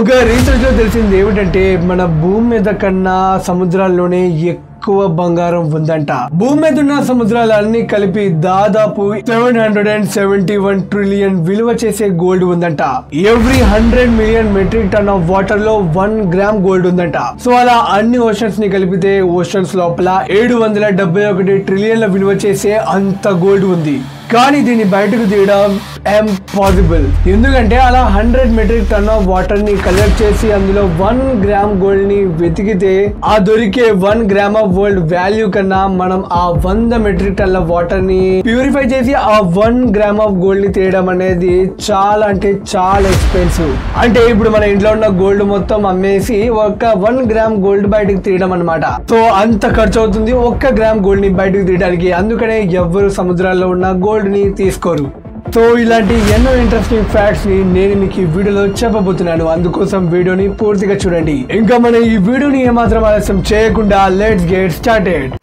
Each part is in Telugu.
ఒక రీసెర్చ్ లో తెలిసింది ఏమిటంటే మన భూమి మీద కన్నా సముద్రాల్లోనే ఎక్కువ బంగారం ఉందంట భూమి మీద ఉన్న సముద్రాలన్నీ కలిపి దాదాపు seven hundred and seventy one trillion విలువ చేసే గోల్డ్ ఉందంట every hundred million metric ton of water లో వన్ గ్రామ్ గోల్డ్ ఉందంట సో అలా అన్ని ఓషన్స్ ని కలిపితే ఓషన్స్ లోపల ఏడు వందల డెబ్బై ఒకటి ట్రిలియన్ల విలువ చేసే అంత గోల్డ్ ఉంది కానీ దీన్ని బయటకు తీయడం ఇంపాసిబుల్ ఎందుకంటే అలా hundred metric ton of water ని కలెక్ట్ చేసి అందులో వన్ గ్రామ్ గోల్డ్ ని వెతికితే ఆ దొరికే one gram of gold value కన్నా మనం ఆ వంద మెట్రిక్ టన్ల వాటర్ ని ప్యూరిఫై చేసి ఆ వన్ గ్రామ్ ఆఫ్ గోల్డ్ ని తీయడం అనేది చాలా అంటే చాలా ఎక్స్పెన్సివ్ అంటే ఇప్పుడు మన ఇంట్లో ఉన్న గోల్డ్ మొత్తం అమ్మేసి ఒక వన్ గ్రామ్ గోల్డ్ బయటకు తీయడం అనమాట సో అంత ఖర్చు అవుతుంది ఒక్క గ్రామ్ గోల్డ్ ని బయటకు తీయడానికి అందుకనే ఎవ్వరు సముద్రాల్లో ఉన్న గోల్డ్ ని తీసుకోరు సో ఇలాంటి ఎన్నో ఇంట్రెస్టింగ్ ఫ్యాక్ట్స్ ని నేను మీకు ఈ వీడియోలో చెప్పబోతున్నాను అందుకోసం వీడియోని పూర్తిగా చూడండి ఇంకా మనం ఈ వీడియోని ఏమాత్రం ఆలస్యం చేయకుండా let's get started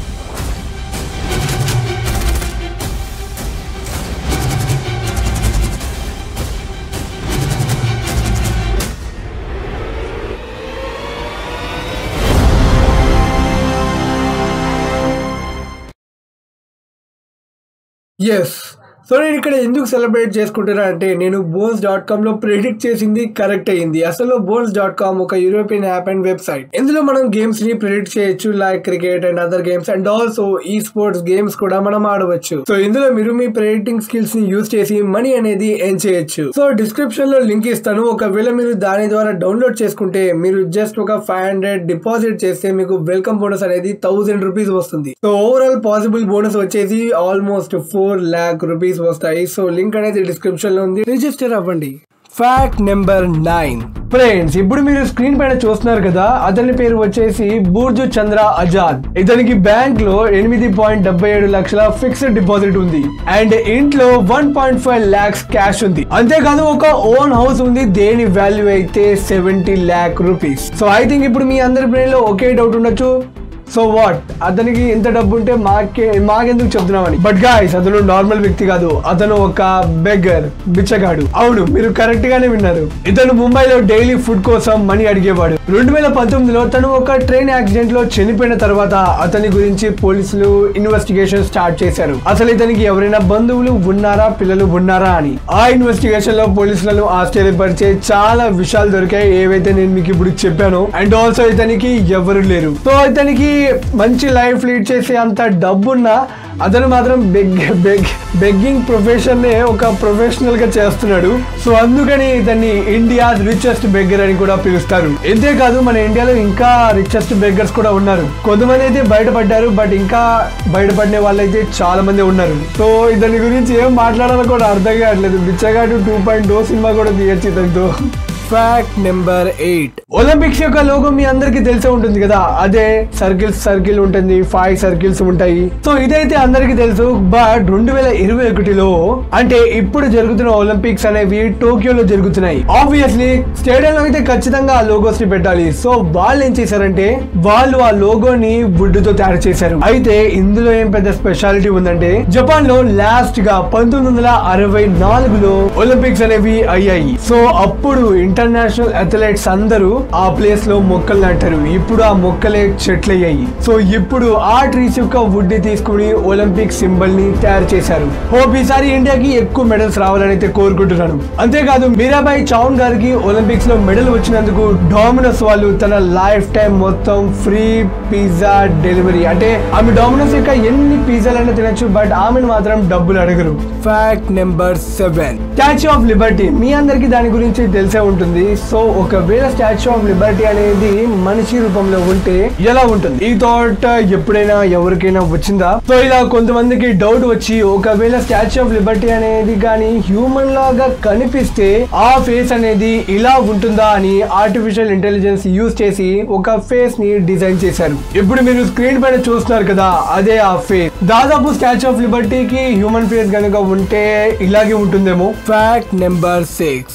yes so నేను ఇక్కడ ఎందుకు సెలబ్రేట్ చేసుకుంటున్నా అంటే నేను బోన్స్ డాట్ కామ్ లో ప్రిడిక్ట్ చేసింది కరెక్ట్ అయింది అసలు బోన్స్ డాట్ కామ్ ఒక యూరోపియన్ యాప్ అండ్ వెబ్సైట్ ఇందులో మనం గేమ్స్ ని ప్రిడిక్ట్ చేయొచ్చు like cricket and other games and also ఈ స్పోర్ట్స్ గేమ్స్ కూడా మనం ఆడవచ్చు సో ఇందులో మీరు మీ ప్రిడిక్టింగ్ స్కిల్స్ ని యూస్ చేసి మనీ అనేది ఎర్న్ చేయొచ్చు సో డిస్క్రిప్షన్ లో లింక్ ఇస్తాను ఒకవేళ మీరు దాని ద్వారా డౌన్లోడ్ చేసుకుంటే మీరు జస్ట్ ఒక ఫైవ్ హండ్రెడ్ డిపాజిట్ చేస్తే మీకు వెల్కమ్ బోనస్ అనేది థౌసండ్ రూపీస్ వస్తుంది సో ఓవరాల్ పాసిబుల్ బోనస్ వచ్చేసి ఆల్మోస్ట్ ఫోర్ ల్యాక్ రూపీస్ వస్తాయి సో లింక్ అనేది డిస్క్రిప్షన్ లో ఉంది రిజిస్టర్ అవ్వండి ఫ్యాక్ట్ నెంబర్ నైన్ ఫ్రెండ్స్ ఇప్పుడు మీరు స్క్రీన్ పైన చూస్తున్నారు కదా అతని పేరు వచ్చేసి బూర్జు చంద్ర ఆజాద్ ఇతనికి బ్యాంక్ లో ఎనిమిది పాయింట్ డెబ్బై ఏడు లక్షల ఫిక్స్డ్ డిపాజిట్ ఉంది అండ్ ఇంట్లో one point five lakhs cash ఉంది అంతేకాదు ఒక ఓన్ హౌస్ ఉంది దేని వాల్యూ అయితే seventy lakh rupees so I think ఇప్పుడు మీ అందరి బ్రెయిన్ లో ఒకే డౌట్ ఉండొచ్చు సో వాట్ అతనికి ఇంత డబ్బు ఉంటే మాకే మాకెందుకు చెప్తున్నామని బట్ గాయస్ అతను నార్మల్ వ్యక్తి కాదు అతను ఒక బెగ్గర్ బిచ్చగాడు అవును మీరు కరెక్ట్ గానే విన్నారు ఇతను ముంబైలో డైలీ ఫుడ్ కోసం మనీ అడిగేవాడు రెండు వేల పంతొమ్మిదిలో తను ఒక ట్రైన్ యాక్సిడెంట్ లో చనిపోయిన తర్వాత అతని గురించి పోలీసులు ఇన్వెస్టిగేషన్ స్టార్ట్ చేశారు అసలు ఇతనికి ఎవరైనా బంధువులు ఉన్నారా పిల్లలు ఉన్నారా అని ఆ ఇన్వెస్టిగేషన్ లో పోలీసులను ఆశ్చర్యపరిచే చాలా విషయాలు దొరికాయి ఏవైతే నేను మీకు ఇప్పుడు చెప్పాను అండ్ ఆల్సో ఇతనికి ఎవరు లేరు సో ఇతనికి మంచి లైఫ్ లీడ్ చేసే అంత డబ్బున్నా అతను మాత్రం బెగ్ బెగ్ బెగ్గింగ్ ప్రొఫెషన్ నే ఒక ప్రొఫెషనల్ గా చేస్తున్నాడు సో అందుకని ఇతన్ని ఇండియా రిచెస్ట్ బెగ్గర్ అని కూడా పిలుస్తారు ఇంతేకాదు మన ఇండియాలో ఇంకా రిచెస్ట్ బెగ్గర్స్ కూడా ఉన్నారు కొంతమంది అయితే బయటపడ్డారు బట్ ఇంకా బయటపడిన వాళ్ళైతే చాలా మంది ఉన్నారు సో ఇతని గురించి ఏం మాట్లాడాలో కూడా అర్థం కావట్లేదు బిచ్చగాడు టూ పాయింట్ ఓ సినిమా కూడా తీయచ్చు ఇతనితో ఫ్యాక్ట్ నెంబర్ ఎయిట్ ఒలింపిక్స్ యొక్క లోగో మీ అందరికి తెలిసే ఉంటుంది కదా అదే సర్కిల్స్ సర్కిల్ ఉంటుంది ఫైవ్ సర్కిల్స్ ఉంటాయి సో ఇదైతే అందరికి తెలుసు బట్ రెండు వేల ఇరవై ఒకటిలో అంటే ఇప్పుడు జరుగుతున్న ఒలింపిక్స్ అనేవి టోక్యోలో జరుగుతున్నాయి ఆబ్వియస్లీ స్టేడియం లో అయితే ఖచ్చితంగా ఆ లోగోస్ ని పెట్టాలి సో వాళ్ళు ఏం చేశారంటే వాళ్ళు ఆ లోగోని వుడ్ తో తయారు చేశారు అయితే ఇందులో ఏం పెద్ద స్పెషాలిటీ ఉందంటే జపాన్ లో లాస్ట్ గా పంతొమ్మిది వందల అరవై నాలుగులో ఒలింపిక్స్ అనేవి అయ్యాయి సో అప్పుడు ఇంటర్నేషనల్ అథ్లెట్స్ అందరూ ఆ ప్లేస్ లో మొక్కలు నాటారు ఇప్పుడు ఆ మొక్కలే చెట్లు అయ్యాయి సో ఇప్పుడు ఆ ట్రీస్ యొక్క వుడ్ తీసుకుని ఒలింపిక్ సింబల్ ని తయారు చేశారు హోప్ ఈసారి ఇండియాకి ఎక్కువ మెడల్స్ రావాలని అయితే కోరుకుంటున్నాను అంతేకాదు మీరాబాయి చౌన్ గారికి ఒలింపిక్స్ లో మెడల్ వచ్చినందుకు డామినోస్ వాళ్ళు తన లైఫ్ టైం మొత్తం ఫ్రీ పిజ్జా డెలివరీ అంటే ఆమె డామినోస్ యొక్క ఎన్ని పిజ్జాలైనా తినచ్చు బట్ ఆమెను మాత్రం డబ్బులు అడగరు fact number seven Statue of Liberty మీ అందరికి దాని గురించి తెలిసే ఉంటుంది సో ఒకవేళ స్టాచ్యూ ఆఫ్ లిబర్టీ అనేది మనిషి రూపంలో ఉంటే ఎలా ఉంటుంది ఈ థాట్ ఎప్పుడైనా ఎవరికైనా వచ్చిందా సో ఇలా కొంతమందికి డౌట్ వచ్చి ఒకవేళ స్టాచ్యూ ఆఫ్ లిబర్టీ అనేది కానీ హ్యూమన్ లాగా కనిపిస్తే ఆ ఫేస్ అనేది ఇలా ఉంటుందా అని ఆర్టిఫిషియల్ ఇంటెలిజెన్స్ యూజ్ చేసి ఒక ఫేస్ ని డిజైన్ చేశారు ఇప్పుడు మీరు స్క్రీన్ పైన చూస్తున్నారు కదా అదే ఆ ఫేస్ దాదాపు స్టాచ్యూ ఆఫ్ లిబర్టీకి హ్యూమన్ ఫేస్ కనుక ఉంటే ఇలాగే ఉంటుందేమో ఫ్యాక్ట్ నెంబర్ సిక్స్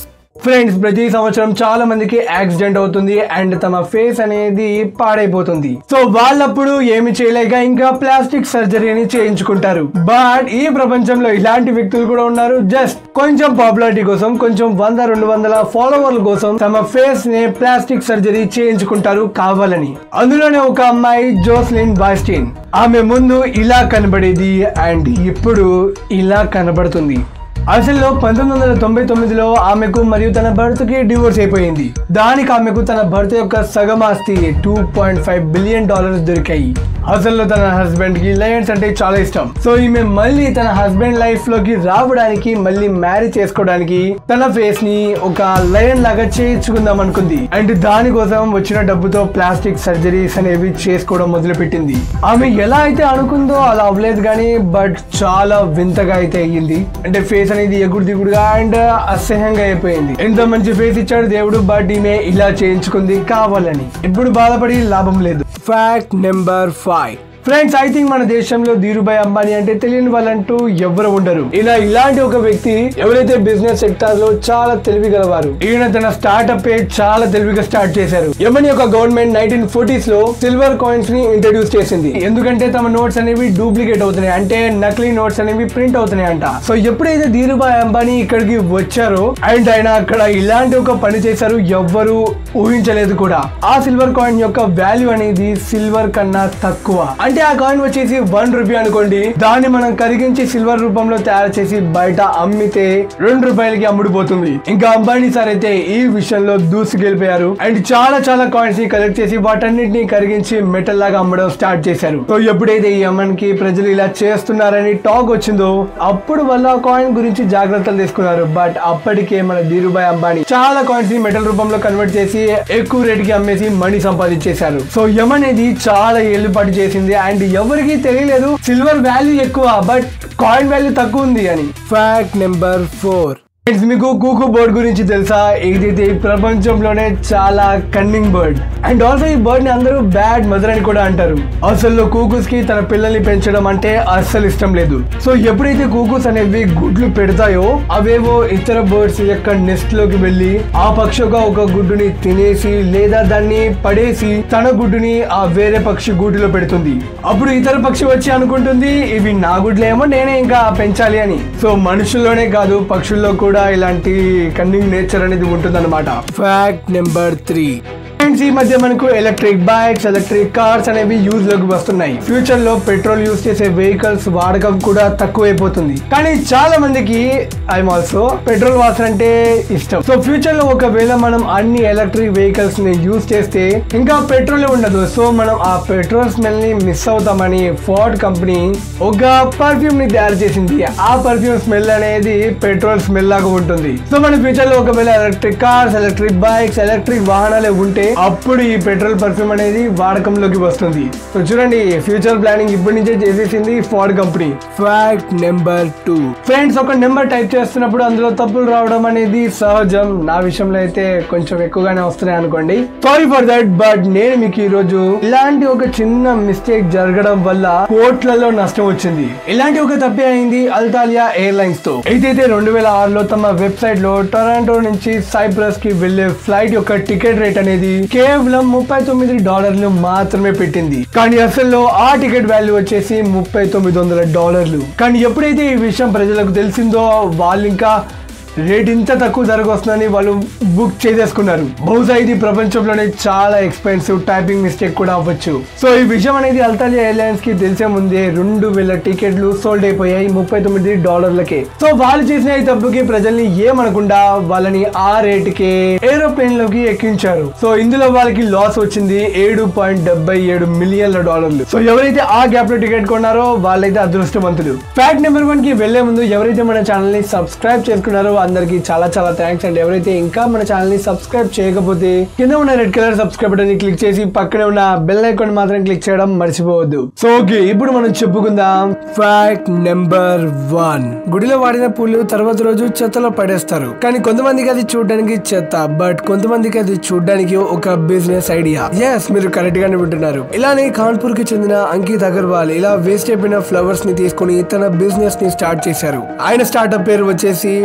ఫ్రెండ్స్ ప్రతి సంవత్సరం చాలా మందికి యాక్సిడెంట్ అవుతుంది అండ్ తమ ఫేస్ అనేది పాడైపోతుంది సో వాళ్ళప్పుడు ఏమి చేయలేక ఇంకా ప్లాస్టిక్ సర్జరీని చేయించుకుంటారు బట్ ఈ ప్రపంచంలో ఇలాంటి వ్యక్తులు కూడా ఉన్నారు జస్ట్ కొంచెం పాపులారిటీ కోసం కొంచెం వంద రెండు వందల ఫాలోవర్ల కోసం తమ ఫేస్ ని ప్లాస్టిక్ సర్జరీ చేయించుకుంటారు కావాలని అందులోనే ఒక అమ్మాయి జోస్లిన్ బాస్టిన్ ఆమె ముందు ఇలా కనబడేది అండ్ ఇప్పుడు ఇలా కనబడుతుంది అసలు పంతొమ్మిది వందల తొంభై తొమ్మిదిలో ఆమెకు మరియు తన భర్తకి డివోర్స్ అయిపోయింది దానికి ఆమెకు తన భర్త యొక్క సగం ఆస్తి two point five billion dollars దొరికాయి అసలు తన హస్బెండ్ కి లయన్స్ అంటే చాలా ఇష్టం సో ఈమె మళ్ళీ తన హస్బెండ్ లైఫ్ లోకి రావడానికి మళ్ళీ మ్యారేజ్ చేసుకోవడానికి తన ఫేస్ ని ఒక లయన్ లాగా చేయించుకుందాం అనుకుంది అండ్ దానికోసం వచ్చిన డబ్బుతో ప్లాస్టిక్ సర్జరీస్ అనేవి చేసుకోవడం మొదలు పెట్టింది ఆమె ఎలా అయితే అనుకుందో అలా అవ్వలేదు కానీ బట్ చాలా వింతగా అయితే అయ్యింది అంటే ఫేస్ అనేది ఎగుడు దిగుడుగా అండ్ అసహ్యంగా అయిపోయింది ఎంత మంచి ఫేస్ ఇచ్చాడు దేవుడు బట్ ఈమె ఇలా చేయించుకుంది కావాలని ఇప్పుడు బాధపడి లాభం లేదు fact number five friends I think మన దేశంలో ధీరుభాయ్ అంబానీ అంటే తెలియని వాళ్ళంటూ ఎవరు ఉండరు ఇలా ఇలాంటి ఒక వ్యక్తి ఎవరైతే బిజినెస్ సెక్టార్ లో చాలా తెలివి గలవారు ఈయన తన స్టార్ట్అప్ చాలా తెలివిగా స్టార్ట్ చేశారు యమన్ యొక్క గవర్నమెంట్ నైన్టీన్ ఫోర్టీస్ లో సిల్వర్ కాయిన్స్ ని ఇంట్రడ్యూస్ చేసింది ఎందుకంటే తమ నోట్స్ అనేవి డూప్లికేట్ అవుతున్నాయి అంటే నకిలీ నోట్స్ అనేవి ప్రింట్ అవుతున్నాయి అంట సో ఎప్పుడైతే ధీరుభాయ్ అంబానీ ఇక్కడికి వచ్చారో అండ్ ఆయన అక్కడ ఇలాంటి ఒక పని చేశారు ఎవ్వరు ఊహించలేదు కూడా ఆ సిల్వర్ కాయిన్ యొక్క వాల్యూ అనేది సిల్వర్ కన్నా తక్కువ అంటే ఆ కాయిన్ వచ్చేసి వన్ రూపీ అనుకోండి దాన్ని మనం కరిగించి సిల్వర్ రూపంలో తయారు చేసి బయట అమ్మితే రెండు రూపాయలకి అమ్ముడుపోతుంది ఇంకా అంబానీ సార్ అయితే ఈ విషయంలో దూసుకెళ్ళిపోయారు అండ్ చాలా చాలా కాయిన్స్ ని కలెక్ట్ చేసి వాటన్నిటిని కరిగించి మెటల్ లాగా అమ్మడం స్టార్ట్ చేశారు సో ఎప్పుడైతే ఈ అమ్మకి ప్రజలు ఇలా చేస్తున్నారని టాక్ వచ్చిందో అప్పుడు వాళ్ళ కాయిన్ గురించి జాగ్రత్తలు తీసుకున్నారు బట్ అప్పటికే మన ధీరుభాయ్ అంబానీ చాలా కాయిన్స్ ని మెటల్ రూపంలో కన్వర్ట్ చేసి ఎక్కువ రేట్ కి అమ్మేసి మనీ సంపాదించేశారు సో యమ్ అనేది చాలా ఏళ్ళు పాటు చేసింది అండ్ ఎవరికి తెలియలేదు సిల్వర్ వాల్యూ ఎక్కువ బట్ కాయిన్ వాల్యూ తక్కువ ఉంది అని ఫ్యాక్ట్ నెంబర్ ఫోర్ ఫ్రెండ్స్ మీకు కూకు బర్డ్ గురించి తెలుసా ఏదైతే ఈ ప్రపంచంలోనే చాలా కన్నింగ్ బర్డ్ అండ్ ఆల్సో ఈ బర్డ్ ని అందరూ బ్యాడ్ మదర్ అని కూడా అంటారు అసలు కూకుస్ కి తన పిల్లల్ని పెంచడం అంటే అస్సలు ఇష్టం లేదు సో ఎప్పుడైతే కూకుస్ అనేవి గుడ్లు పెడతాయో అవేవో ఇతర బర్డ్స్ యొక్క నెస్ట్ లోకి వెళ్ళి ఆ పక్షి యొక్క ఒక గుడ్డుని తినేసి లేదా దాన్ని పడేసి తన గుడ్డుని ఆ వేరే పక్షి గూటిలో పెడుతుంది అప్పుడు ఇతర పక్షి వచ్చి అనుకుంటుంది ఇవి నా గుడ్లేమో నేనే ఇంకా పెంచాలి అని సో మనుషుల్లోనే కాదు పక్షుల్లో కూడా ఇలాంటి కన్నింగ్ నేచర్ అనేది ఉంటుంది అనమాట ఫ్యాక్ట్ నెంబర్ త్రీ ఫ్రెండ్స్ ఈ మధ్య మనకు ఎలక్ట్రిక్ బైక్స్ ఎలక్ట్రిక్ కార్స్ అనేవి యూజ్ లోకి వస్తున్నాయి ఫ్యూచర్ లో పెట్రోల్ యూజ్ చేసే వెహికల్స్ వాడకం కూడా తక్కువైపోతుంది కానీ చాలా మందికి ఐఎమ్ ఆల్సో పెట్రోల్ వాసన అంటే ఇష్టం సో ఫ్యూచర్ లో ఒకవేళ మనం అన్ని ఎలక్ట్రిక్ వెహికల్స్ ని యూజ్ చేస్తే ఇంకా పెట్రోల్ ఉండదు సో మనం ఆ పెట్రోల్ స్మెల్ ని మిస్ అవుతామని ఫోర్డ్ కంపెనీ ఒక పర్ఫ్యూమ్ ని తయారు చేసింది ఆ పర్ఫ్యూమ్ స్మెల్ అనేది పెట్రోల్ స్మెల్ లాగా ఉంటుంది సో మన ఫ్యూచర్ లో ఒకవేళ electric cars electric bikes electric వాహనాలు ఉంటే అప్పుడు ఈ పెట్రోల్ పర్ఫ్యూమ్ అనేది వాడకంలోకి వస్తుంది సో చూడండి ఫ్యూచర్ ప్లానింగ్ ఇప్పటి నుంచే చేసేసింది Ford company fact number two friends ఒక నెంబర్ టైప్ చేస్తున్నప్పుడు అందులో తప్పులు రావడం అనేది సహజం నా విషయంలో అయితే కొంచెం ఎక్కువగానే వస్తున్నాయి అనుకోండి సారీ ఫర్ దట్ బట్ నేను మీకు ఈ రోజు ఇలాంటి ఒక చిన్న మిస్టేక్ జరగడం వల్ల కోట్లలో నష్టం వచ్చింది ఇలాంటి ఒక తప్పే అయింది అల్తాలియా ఎయిర్లైన్స్ తో ఏదైతే రెండు వేల ఆరులో తమ వెబ్సైట్ లో టొరాంటో నుంచి సైప్రస్ కి వెళ్లే ఫ్లైట్ యొక్క టికెట్ రేట్ అనేది కేవలం ముప్పై తొమ్మిది డాలర్లు మాత్రమే పెట్టింది కానీ అసలు ఆ టికెట్ వాల్యూ వచ్చేసి ముప్పై తొమ్మిది వందల డాలర్లు కానీ ఎప్పుడైతే ఈ విషయం ప్రజలకు తెలిసిందో వాళ్ళు ఇంకా రేట్ ఇంత తక్కువ ధరకు వస్తుందని వాళ్ళు బుక్ చేసేసుకున్నారు బహుశా ఇది ప్రపంచంలోనే చాలా ఎక్స్పెన్సివ్ టైపింగ్ మిస్టేక్ కూడా అవ్వచ్చు సో ఈ విషయం అనేది అల్తాలియా ఎయిర్లైన్స్ కి తెలిసే ముందే రెండు వేల టికెట్లు సోల్డ్ అయిపోయాయి ముప్పై తొమ్మిది డాలర్లకే సో వాళ్ళు చేసిన ఈ తప్పుకి ప్రజల్ని ఏమనకుండా వాళ్ళని ఆ రేటుకే ఏరోప్లేన్ లోకి ఎక్కించారు సో ఇందులో వాళ్ళకి లాస్ వచ్చింది ఏడు పాయింట్ డెబ్బై ఏడు మిలియన్ల డాలర్లు సో ఎవరైతే ఆ గ్యాప్ లో టికెట్ కొన్నారో వాళ్ళైతే అదృష్టవంతులు ఫ్యాక్ట్ నెంబర్ వన్ కి వెళ్లే ముందు ఎవరైతే మన ఛానల్ ని సబ్స్క్రైబ్ చేసుకున్నారో అందరికి చాలా చాలా థ్యాంక్స్ అండ్ ఎవరైతే ఇంకా మన ఛానల్ ని సబ్స్క్రైబ్ చేయకపోతే కింద ఉన్న రెడ్ కలర్ సబ్స్క్రైబ్ బటన్ ని క్లిక్ చేసి పక్కనే ఉన్న బెల్ ఐకాన్ మాత్రం క్లిక్ చేయడం మర్చిపోవద్దు సో ఓకే ఇప్పుడు మనం చెప్పుకుందాం ఫ్యాక్ట్ నెంబర్ వన్ గుడిలో వాడిన పూలు తర్వాత రోజు చెత్తలో పడేస్తారు కానీ కొంతమందికి అది చూడడానికి చెత్త బట్ కొంతమందికి అది చూడడానికి ఒక బిజినెస్ ఐడియా ఎస్ మీరు కరెక్ట్ గానే వింటున్నారు ఇలానే కాన్పూర్ కి చెందిన అంకిత్ అగర్వాల్ ఇలా వేస్ట్ అయిపోయిన ఫ్లవర్స్ ని తీసుకుని తన బిజినెస్ ని స్టార్ట్ చేశారు ఆయన స్టార్ట్అప్ పేరు వచ్చేసి ఫూల్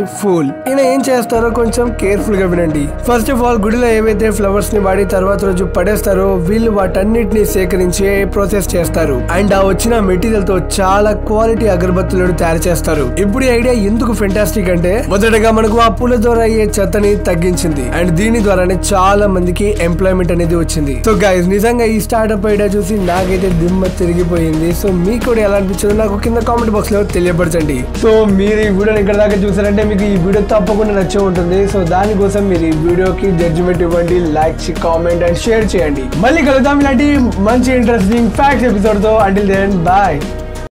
ఈయన ఏం చేస్తారో కొంచెం కేర్ఫుల్ గా వినండి ఫస్ట్ ఆఫ్ ఆల్ గుడిలో ఏవైతే ఫ్లవర్స్ ని వాడి తర్వాత రోజు పడేస్తారో వీళ్ళు వాటన్నిటిని సేకరించి ప్రాసెస్ చేస్తారు అండ్ ఆ వచ్చిన మెటీరియల్ తో చాలా క్వాలిటీ అగరబత్తులను తయారు చేస్తారు ఇప్పుడు ఈ ఐడియా ఎందుకు ఫెంటాస్టిక్ అంటే మొదటగా మనకు ఆ పూల ద్వారా అయ్యే చెత్తని తగ్గించింది అండ్ దీని ద్వారానే చాలా మందికి ఎంప్లాయ్మెంట్ అనేది వచ్చింది సో గైస్ నిజంగా ఈ స్టార్ట్అప్ ఐడియా చూసి నాకైతే దిమ్మ తిరిగిపోయింది సో మీకు కూడా ఎలా అనిపించిందో నాకు కింద కామెంట్ బాక్స్ లో తెలియపరచండి సో మీరు ఈ వీడియోని ఇక్కడ దాకా చూసారంటే మీకు ఈ వీడియో తప్పకుండా నచ్చే ఉంటుంది సో దానికోసం మీరు ఈ వీడియోకి జడ్జిమెంట్ ఇవ్వండి లైక్ కామెంట్ అండ్ షేర్ చేయండి మళ్ళీ కలుద్దాం ఇలాంటి మంచి ఇంట్రెస్టింగ్ ఫ్యాక్ట్స్ ఎపిసోడ్ తో అంటిల్ దెన్ బాయ్